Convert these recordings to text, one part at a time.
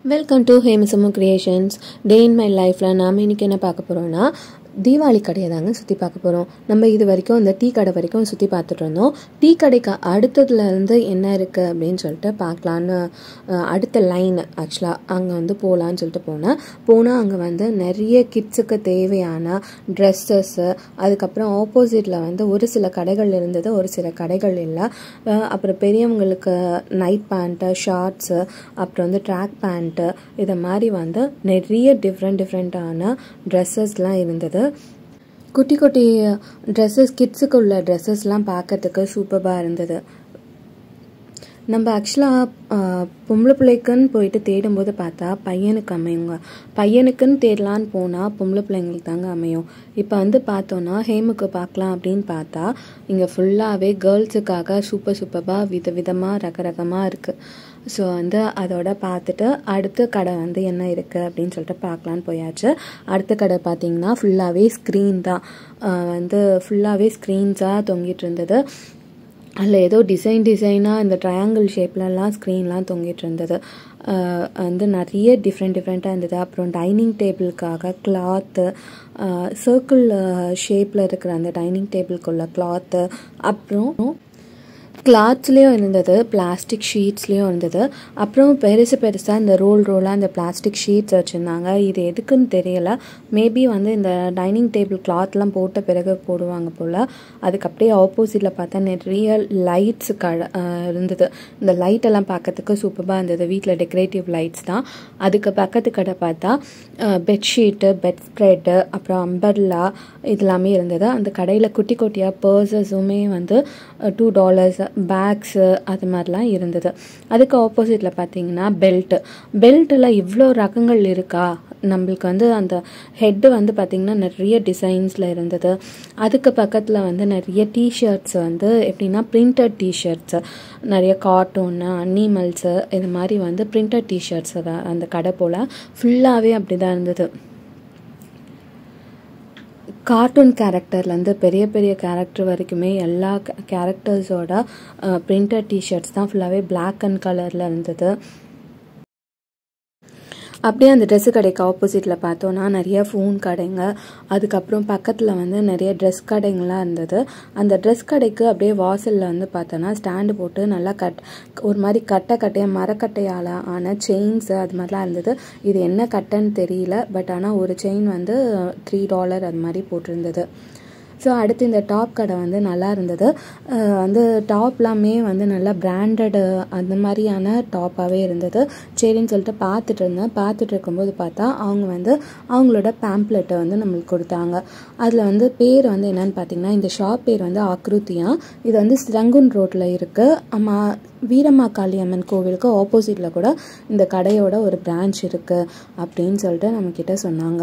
welcome to Hemasamu creations day in my லைஃப்பில் நாம் இன்றைக்கி என்ன பார்க்க போகிறோன்னா தீபாவளி கடையை தாங்க சுற்றி பார்க்க போகிறோம் நம்ம இது வரைக்கும் இந்த டீ கடை வரைக்கும் சுற்றி பார்த்துட்டு இருந்தோம் டீ கடைக்கு அடுத்ததுல இருந்து என்ன இருக்குது அப்படின்னு சொல்லிட்டு பார்க்கலான்னு அஹ், அடுத்த லைன் ஆக்சுவலாக அங்கே வந்து போகலான்னு சொல்லிட்டு போனேன் போனால் அங்கே வந்து நிறைய கிட்ஸுக்கு தேவையான ட்ரெஸ்ஸஸ்ஸு அதுக்கப்புறம் ஆப்போசிட்டில் வந்து ஒரு சில கடைகள் இருந்தது ஒரு சில கடைகள் இல்லை அஹ், அப்புறம் பெரியவங்களுக்கு நைட் பேண்ட்டு ஷார்ட்ஸு அப்புறம் வந்து ட்ராக் பேண்ட்டு இதை மாதிரி வந்து நிறைய டிஃப்ரெண்ட் டிஃப்ரெண்ட்டான ட்ரெஸ்ஸஸ்லாம் இருந்தது குட்டி குட்டி ட்ரெஸ்ஸஸ் கிட்ஸுக்கு உள்ள ட்ரெஸ்ஸஸ்லாம் பார்க்கறதுக்கு சூப்பராக இருந்தது நம்ம ஆக்சுவலாக பொம்பளை பிள்ளைக்குன்னு போயிட்டு தேடும்போது பார்த்தா பையனுக்கு அமையுங்க பையனுக்குன்னு தேடலான்னு போனால் பொம்பளை பிள்ளைங்களுக்கு தாங்க அமையும் இப்போ வந்து பார்த்தோன்னா ஹேமுக்கு பார்க்கலாம் அப்படின்னு பார்த்தா இங்கே ஃபுல்லாகவே கேர்ள்ஸுக்காக சூப்பர் சூப்பராக வித விதமாக ரகரகமாக இருக்குது ஸோ வந்து அதோட பார்த்துட்டு அடுத்த கடை வந்து என்ன இருக்குது அப்படின்னு சொல்லிட்டு பார்க்கலான்னு போயாச்சு அடுத்த கடை பார்த்தீங்கன்னா ஃபுல்லாகவே ஸ்க்ரீன் தான் ஆஹ் வந்து ஃபுல்லாகவே ஸ்க்ரீன்ஸாக தொங்கிட்டு இருந்தது அதில் ஏதோ டிசைன் டிசைனாக இந்த ட்ரையாங்கிள் ஷேப்லலாம் ஸ்க்ரீன்லாம் தொங்கிட்டு இருந்தது ஆஹ் வந்து நிறைய டிஃப்ரெண்ட் டிஃப்ரெண்ட்டாக இருந்தது அப்புறம் டைனிங் டேபிளுக்காக கிளாத்து சர்க்கிள் ஷேப்பில் இருக்கிற அந்த டைனிங் டேபிளுக்குள்ள கிளாத்து அப்புறம் கிளாத்ஸ்லேயும் இருந்தது பிளாஸ்டிக் ஷீட்ஸ்லேயும் இருந்தது அப்புறம் பெருசு பெருசாக இந்த ரோல் ரோலாக இந்த பிளாஸ்டிக் ஷீட்ஸ் வச்சுருந்தாங்க இது எதுக்குன்னு தெரியல மேபி வந்து இந்த டைனிங் டேபிள் கிளாத்லாம் போட்ட பிறகு போடுவாங்க போல் அதுக்கு அப்படியே ஆப்போசிட்டில் பார்த்தா நிறைய லைட்ஸ் க இருந்தது இந்த லைட் எல்லாம் பார்க்கறதுக்கு சூப்பராக இருந்தது வீட்டில் டெக்கரேட்டிவ் லைட்ஸ் தான் அதுக்கு பக்கத்து கடை பார்த்தா பெட்ஷீட்டு பெட் ஸ்ப்ரெட்டு அப்புறம் அம்பர்லா இதெல்லாமே இருந்தது அந்த கடையில் குட்டி குட்டியாக பர்சஸுமே வந்து டூ டாலர்ஸ் பேக்ஸு அது மாதிரிலாம் இருந்தது அதுக்கு ஆப்போசிட்டில் பார்த்தீங்கன்னா பெல்ட்டு பெல்ட்டில் இவ்வளோ ரகங்கள் இருக்கா நம்மளுக்கு வந்து அந்த ஹெட்டு வந்து பார்த்திங்கன்னா நிறைய டிசைன்ஸில் இருந்தது அதுக்கு பக்கத்தில் வந்து நிறைய டிஷர்ட்ஸ் வந்து எப்படின்னா பிரிண்டட் டிஷர்ட்ஸு நிறைய கார்ட்டூனு அனிமல்ஸு இது மாதிரி வந்து பிரிண்டட் டிஷர்ட்ஸ் அந்த கடை போல் ஃபுல்லாகவே அப்படி தான் இருந்தது கார்ட்டூன் கேரக்டர்லேருந்து பெரிய பெரிய கேரக்டர் வரைக்குமே எல்லா கேரக்டர்ஸோட பிரிண்டட் டிஷர்ட்ஸ் தான் ஃபுல்லாகவே Black அண்ட் கலரில் இருந்தது அப்படியே அந்த ட்ரெஸ்ஸு கடைக்கு ஆப்போசிட்டில் பார்த்தோன்னா நிறைய ஃபோன் கடைங்க அதுக்கப்புறம் பக்கத்தில் வந்து நிறைய ட்ரெஸ் கடைங்களாம் இருந்தது அந்த ட்ரெஸ் கடைக்கு அப்படியே வாசலில் வந்து பார்த்தோன்னா ஸ்டாண்டு போட்டு நல்லா கட் ஒரு மாதிரி கட்டை கட்டையாக மரக்கட்டையால் ஆன செயின்ஸு அது மாதிரிலாம் இருந்தது இது என்ன கட்டைன்னு தெரியல பட் ஆனால் ஒரு செயின் வந்து த்ரீ டாலர் அது மாதிரி போட்டிருந்தது ஸோ அடுத்து இந்த டாப் கடை வந்து நல்லா இருந்தது அஹ் வந்து டாப்லாமே வந்து நல்லா பிராண்டடு அந்த மாதிரியான டாப்பாகவே இருந்தது சரின்னு சொல்லிட்டு பார்த்துட்டு இருந்தேன் பார்த்துட்டு இருக்கும்போது பார்த்தா அவங்க வந்து அவங்களோட பேம்ப்ளெட்டை வந்து நம்மளுக்கு கொடுத்தாங்க அதில் வந்து பேர் வந்து என்னன்னு பார்த்தீங்கன்னா இந்த ஷாப் பேர் வந்து ஆக்ருத்தியா இது வந்து ஸ்ரங்குன் ரோட்டில் இருக்குது அம்மா வீரம்மா காளியம்மன் கோவிலுக்கு ஆப்போசிட்டில் கூட இந்த கடையோட ஒரு பிரான்ச் இருக்குது அப்படின்னு சொல்லிட்டு நம்மக்கிட்ட சொன்னாங்க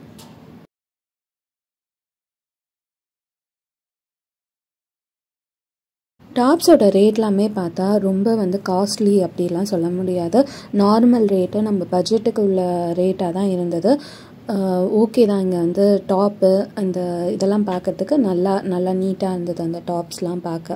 டாப்ஸோட ரேட்லாமே பார்த்தா ரொம்ப வந்து காஸ்ட்லி அப்படிலாம் சொல்ல முடியாது நார்மல் ரேட்டு நம்ம பட்ஜெட்டுக்கு உள்ள ரேட்டாக தான் இருந்தது ஓகே தான் இங்கே வந்து டாப்பு அந்த இதெல்லாம் பார்க்கறதுக்கு நல்லா நல்லா நீட்டாக இருந்தது அந்த டாப்ஸ்லாம் பார்க்க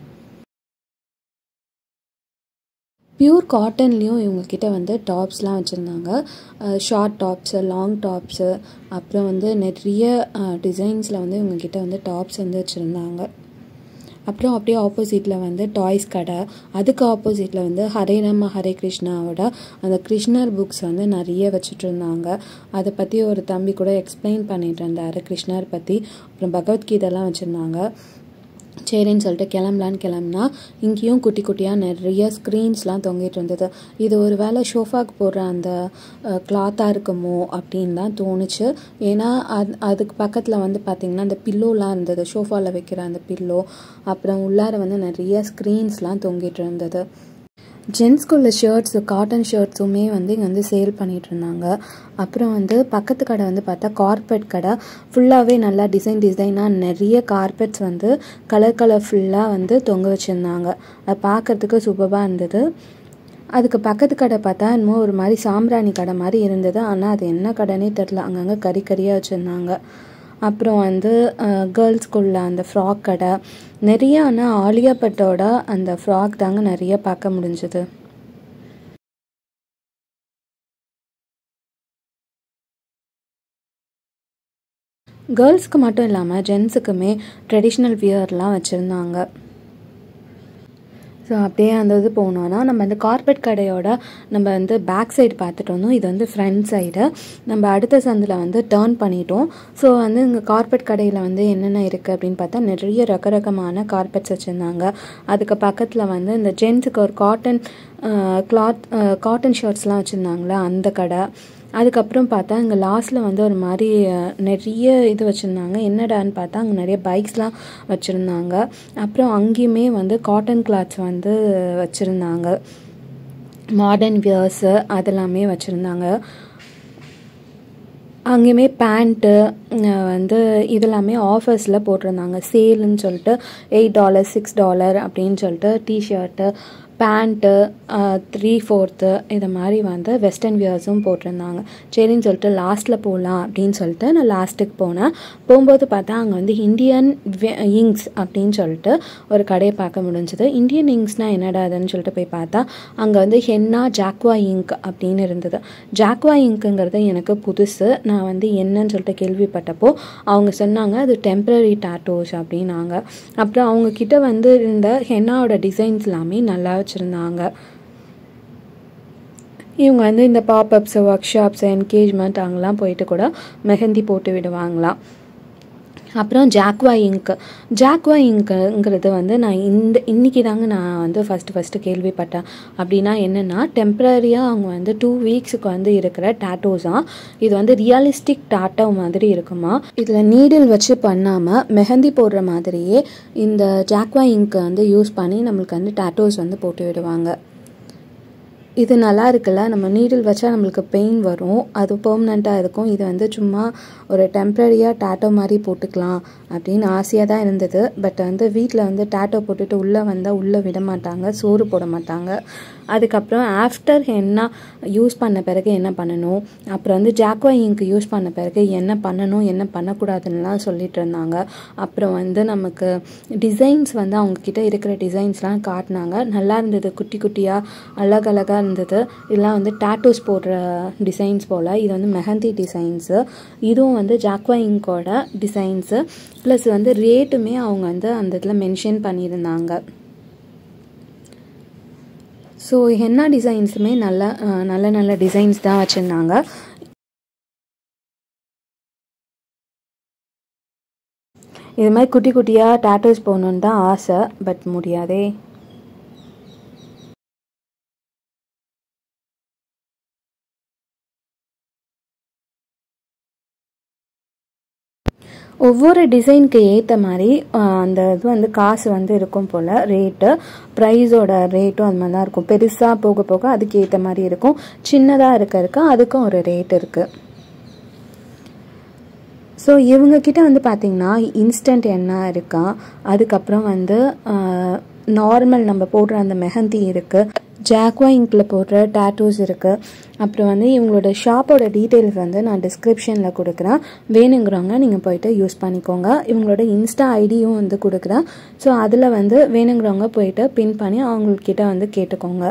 பியூர் காட்டன்லேயும் இவங்கக்கிட்ட வந்து டாப்ஸ்லாம் வச்சுருந்தாங்க ஷார்ட் டாப்ஸு லாங் டாப்ஸு அப்புறம் வந்து நிறைய டிசைன்ஸில் வந்து இவங்கக்கிட்ட வந்து டாப்ஸ் வந்து வச்சுருந்தாங்க அப்புறம் அப்படியே ஆப்போசிட்டில் வந்து டாய்ஸ் கடை அதுக்கு ஆப்போசிட்டில் வந்து ஹரே ராம ஹரே கிருஷ்ணாவோட அந்த கிருஷ்ணர் புக்ஸ் வந்து நிறைய வச்சுட்டு இருந்தாங்க அதை பற்றி ஒரு தம்பி கூட எக்ஸ்பிளைன் பண்ணிட்டு இருந்தார் கிருஷ்ணர் பற்றி அப்புறம் பகவத்கீதைலாம் வச்சுருந்தாங்க சரின்னு சொல்லிட்டு கிளம்பலான்னு கிளம்புனா இங்கேயும் குட்டி குட்டியாக நிறைய ஸ்க்ரீன்ஸ்லாம் தொங்கிட்டு இருந்தது இது ஒரு வேளை ஷோஃபாக்கு போடுற அந்த கிளாத்தாக இருக்குமோ அப்படின்னு தான் தோணுச்சு ஏன்னா அது அதுக்கு பக்கத்தில் வந்து பார்த்திங்கன்னா அந்த பில்லோலாம் இருந்தது ஷோஃபாவில் வைக்கிற அந்த பில்லோ அப்புறம் உள்ளார வந்து நிறைய ஸ்க்ரீன்ஸ்லாம் தொங்கிட்டு இருந்தது ஜென்ஸ்குள்ள ஷர்ட்ஸ் காட்டன் ஷர்ட்ஸுமே வந்து இங்கே வந்து சேல் பண்ணிட்டு இருந்தாங்க அப்புறம் வந்து பக்கத்து கடை வந்து பார்த்தா கார்பெட் கடை ஃபுல்லாகவே நல்லா டிசைன் டிசைனாக நிறைய கார்பெட்ஸ் வந்து கலர் கலர் ஃபுல்லாக வந்து தொங்க வச்சுருந்தாங்க அது பார்க்கறதுக்கு சூப்பராக இருந்தது அதுக்கு பக்கத்து கடை பார்த்தா இன்னும் ஒரு மாதிரி சாம்பிராணி கடை மாதிரி இருந்தது ஆனால் அது என்ன கடைனே தெரில அங்கங்கே கறி கறியாக வச்சுருந்தாங்க அப்புறம் வந்து கேர்ள்ஸ்குள்ள அந்த ஃப்ராக் கடை நிறைய ஆனால் ஆலியா பட்டோட அந்த ஃப்ராக் தாங்க நிறைய பார்க்க முடிஞ்சது கேர்ள்ஸ்க்கு மட்டும் இல்லாமல் ஜென்ஸுக்குமே ட்ரெடிஷ்னல் வியர்லாம் வச்சுருந்தாங்க ஸோ அப்படியே அந்த இது போனோன்னா நம்ம இந்த கார்பெட் கடையோட நம்ம வந்து பேக் சைடு பார்த்துட்டு வந்தோம் இது வந்து ஃப்ரண்ட் சைடு நம்ம அடுத்த சந்தில் வந்து டேர்ன் பண்ணிட்டோம் ஸோ வந்து இங்கே கார்பெட் கடையில் வந்து என்னென்ன இருக்குது அப்படின்னு பார்த்தா நிறைய ரக ரகமான கார்பெட்ஸ் வச்சுருந்தாங்க அதுக்கு பக்கத்தில் வந்து இந்த ஜென்ஸுக்கு ஒரு காட்டன் கிளாத் காட்டன் ஷர்ட்ஸ்லாம் வச்சுருந்தாங்களா அந்த கடை அதுக்கப்புறம் பார்த்தா இங்கே லாஸ்ட்டில் வந்து ஒரு மாதிரி நிறைய இது வச்சுருந்தாங்க என்னடான்னு பார்த்தா அங்கே நிறைய பைக்ஸ்லாம் வச்சுருந்தாங்க அப்புறம் அங்கேயுமே வந்து காட்டன் கிளாத்ஸ் வந்து வச்சுருந்தாங்க மாடர்ன் வியர்ஸு அதெல்லாமே வச்சுருந்தாங்க அங்கேயுமே பேண்ட்டு வந்து இதெல்லாமே ஆஃபர்ஸில் போட்டிருந்தாங்க சேலுன்னு சொல்லிட்டு எயிட் டாலர் சிக்ஸ் டாலர் அப்படின்னு சொல்லிட்டு டிஷர்ட்டு பேண்ட்டு த்ரீ ஃபோர்த்து இது மாதிரி வந்து வெஸ்டர்ன் வியர்ஸும் போட்டிருந்தாங்க சரின்னு சொல்லிட்டு லாஸ்ட்டில் போகலாம் அப்படின்னு சொல்லிட்டு நான் லாஸ்ட்டுக்கு போனேன் போகும்போது பார்த்தா அங்கே வந்து இந்தியன் இங்க்ஸ் அப்படின்னு சொல்லிட்டு ஒரு கடையை பார்க்க முடிஞ்சது இந்தியன் இங்க்ஸ்னால் என்னடா அதுன்னு சொல்லிட்டு போய் பார்த்தா அங்கே வந்து ஹென்னா ஜாக்வா இங்க் அப்படின்னு இருந்தது ஜாக்வா இங்க்குங்கிறது எனக்கு புதுசு நான் வந்து என்னன்னு சொல்லிட்டு கேள்விப்பட்டப்போ அவங்க சொன்னாங்க அது டெம்ப்ரரி டாட்டோஸ் அப்படின்னாங்க அப்புறம் அவங்க கிட்ட வந்து இருந்த ஹென்னாவோட டிசைன்ஸ் எல்லாமே நல்லா வச்சுருந்தாங்க இவங்க வந்து இந்த பாப்அப்ஸ் ஒர்க் ஷாப்ஸ் என்கேஜ்மெண்ட் அங்கெல்லாம் போயிட்டு கூட மெஹந்தி போட்டு விடுவாங்களாம் அப்புறம் ஜாக்வா இங்க் ஜாக்வா இங்க்குங்கிறது வந்து நான் இந்த இன்றைக்கி தாங்க நான் வந்து ஃபஸ்ட்டு ஃபஸ்ட்டு கேள்விப்பட்டேன் அப்படின்னா என்னென்னா டெம்ப்ரரியாக அவங்க வந்து டூ வீக்ஸுக்கு வந்து இருக்கிற டேட்டோஸாக இது வந்து ரியலிஸ்டிக் டாட்டோ மாதிரி இருக்குமா இதில் நீடில் வச்சு பண்ணாமல் மெஹந்தி போடுற மாதிரியே இந்த ஜாக்வா இங்க்கை வந்து யூஸ் பண்ணி நம்மளுக்கு வந்து டேட்டோஸ் வந்து போட்டு விடுவாங்க இது நல்லா இருக்குல்ல நம்ம நீடில் வச்சா நம்மளுக்கு பெயின் வரும் அது பெர்மனண்ட்டாக இருக்கும் இது வந்து சும்மா ஒரு டெம்ப்ரரியாக டேட்டோ மாதிரி போட்டுக்கலாம் அப்படின்னு ஆசையாக தான் இருந்தது பட் வந்து வீட்டில் வந்து டேட்டோ போட்டுட்டு உள்ளே வந்தால் உள்ளே விட மாட்டாங்க சோறு போட மாட்டாங்க அதுக்கப்புறம் ஆஃப்டர் என்ன யூஸ் பண்ண பிறகு என்ன பண்ணணும் அப்புறம் வந்து ஜாக்வா இங்க் யூஸ் பண்ண பிறகு என்ன பண்ணணும் என்ன பண்ணக்கூடாதுன்னுலாம் சொல்லிட்டு இருந்தாங்க அப்புறம் வந்து நமக்கு டிசைன்ஸ் வந்து அவங்கக்கிட்ட இருக்கிற டிசைன்ஸ்லாம் காட்டினாங்க நல்லா இருந்தது குட்டி குட்டியாக அழகழகாக இருந்தது இதெல்லாம் வந்து டேட்டூஸ் போடுற டிசைன்ஸ் போல் இது வந்து மெஹந்தி டிசைன்ஸு இதுவும் வந்து ஜாக்வா இங்கோட டிசைன்ஸு ப்ளஸ் வந்து ரேட்டுமே அவங்க வந்து அந்த இதில் மென்ஷன் பண்ணியிருந்தாங்க ஸோ ஹென்னா டிசைன்ஸுமே நல்ல நல்ல நல்ல டிசைன்ஸ் தான் வச்சுருந்தாங்க இது மாதிரி குட்டி குட்டியாக டேட்டூஸ் போகணுன்னு தான் ஆசை பட் முடியாதே ஒவ்வொரு டிசைனுக்கு ஏற்ற மாதிரி அந்த இது வந்து காசு வந்து இருக்கும் போல் ரேட்டு ப்ரைஸோட ரேட்டும் அது மாதிரி தான் இருக்கும் பெருசாக போக போக அதுக்கு ஏற்ற மாதிரி இருக்கும் சின்னதாக இருக்க இருக்க அதுக்கும் ஒரு ரேட் இருக்குது ஸோ இவங்கக்கிட்ட வந்து பார்த்திங்கன்னா இன்ஸ்டன்ட் எண்ணெய் இருக்கா அதுக்கப்புறம் வந்து நார்மல் நம்ம போடுற அந்த மெஹந்தி இருக்குது ஜாக்வா இங்கில் போடுற டேட்டூஸ் இருக்குது அப்புறம் வந்து இவங்களோட ஷாப்போட டீட்டெயில்ஸ் வந்து நான் டிஸ்கிரிப்ஷனில் கொடுக்குறேன் வேணுங்கிறவங்க நீங்கள் போயிட்டு யூஸ் பண்ணிக்கோங்க இவங்களோட இன்ஸ்டா ஐடியும் வந்து கொடுக்குறேன் ஸோ அதில் வந்து வேணுங்கிறவங்க போயிட்டு பின் பண்ணி அவங்கக்கிட்ட வந்து கேட்டுக்கோங்க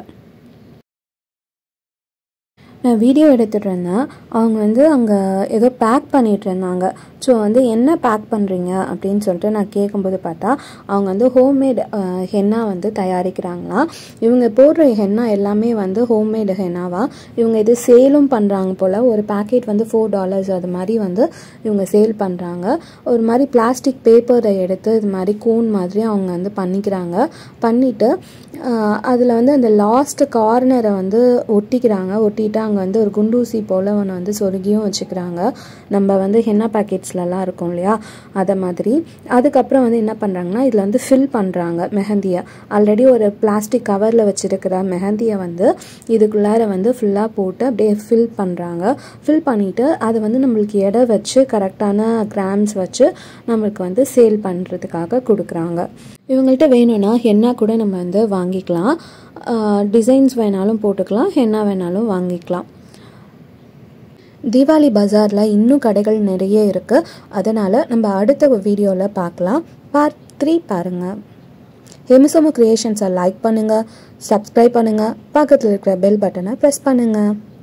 நான் வீடியோ எடுத்துகிட்டு இருந்தேன் அவங்க வந்து அங்கே ஏதோ பேக் பண்ணிகிட்டு இருந்தாங்க ஸோ வந்து என்ன பேக் பண்ணுறீங்க அப்படின்னு சொல்லிட்டு நான் கேட்கும்போது பார்த்தா அவங்க வந்து ஹோம்மேட் ஹென்னா வந்து தயாரிக்கிறாங்களாம் இவங்க போடுற ஹென்னா எல்லாமே வந்து ஹோம்மேடு ஹென்னாவா இவங்க இது சேலும் பண்ணுறாங்க போல் ஒரு பேக்கெட் வந்து ஃபோர் டாலர்ஸ் அது மாதிரி வந்து இவங்க சேல் பண்ணுறாங்க ஒரு மாதிரி பிளாஸ்டிக் பேப்பரை எடுத்து இது மாதிரி கூன் மாதிரி அவங்க வந்து பண்ணிக்கிறாங்க பண்ணிவிட்டு அதில் வந்து அந்த லாஸ்ட் கார்னரை வந்து ஒட்டிக்கிறாங்க ஒட்டிட்டு அங்கே வந்து ஒரு குண்டூசி போல் ஒன்று வந்து சொருகியும் வச்சுக்கிறாங்க நம்ம வந்து ஹென்னா பேக்கெட்ஸ்லலாம் இருக்கும் இல்லையா அதை மாதிரி அதுக்கப்புறம் வந்து என்ன பண்ணுறாங்கன்னா இதில் வந்து ஃபில் பண்ணுறாங்க மெஹந்தியை ஆல்ரெடி ஒரு பிளாஸ்டிக் கவரில் வச்சுருக்கிற மெஹந்தியை வந்து இதுக்குள்ளார வந்து ஃபுல்லாக போட்டு அப்படியே ஃபில் பண்ணுறாங்க ஃபில் பண்ணிவிட்டு அதை வந்து நம்மளுக்கு எடை வச்சு கரெக்டான கிராம்ஸ் வச்சு நம்மளுக்கு வந்து சேல் பண்ணுறதுக்காக கொடுக்குறாங்க இவங்கள்ட்ட வேணும்னா ஹென்னா கூட நம்ம வந்து வாங்கிக்கலாம் டிசைன்ஸ் வேணாலும் போட்டுக்கலாம் ஹென்னா வேணாலும் வாங்கிக்கலாம் தீபாவளி பஜாரில் இன்னும் கடைகள் நிறைய இருக்குது அதனால் நம்ம அடுத்த வீடியோவில் பார்க்கலாம் பார்ட் த்ரீ பாருங்கள் ஹெமிசோமோ க்ரியேஷன்ஸை லைக் பண்ணுங்கள் சப்ஸ்கிரைப் பண்ணுங்கள் பக்கத்தில் இருக்கிற பெல் பட்டனை ப்ரெஸ் பண்ணுங்கள்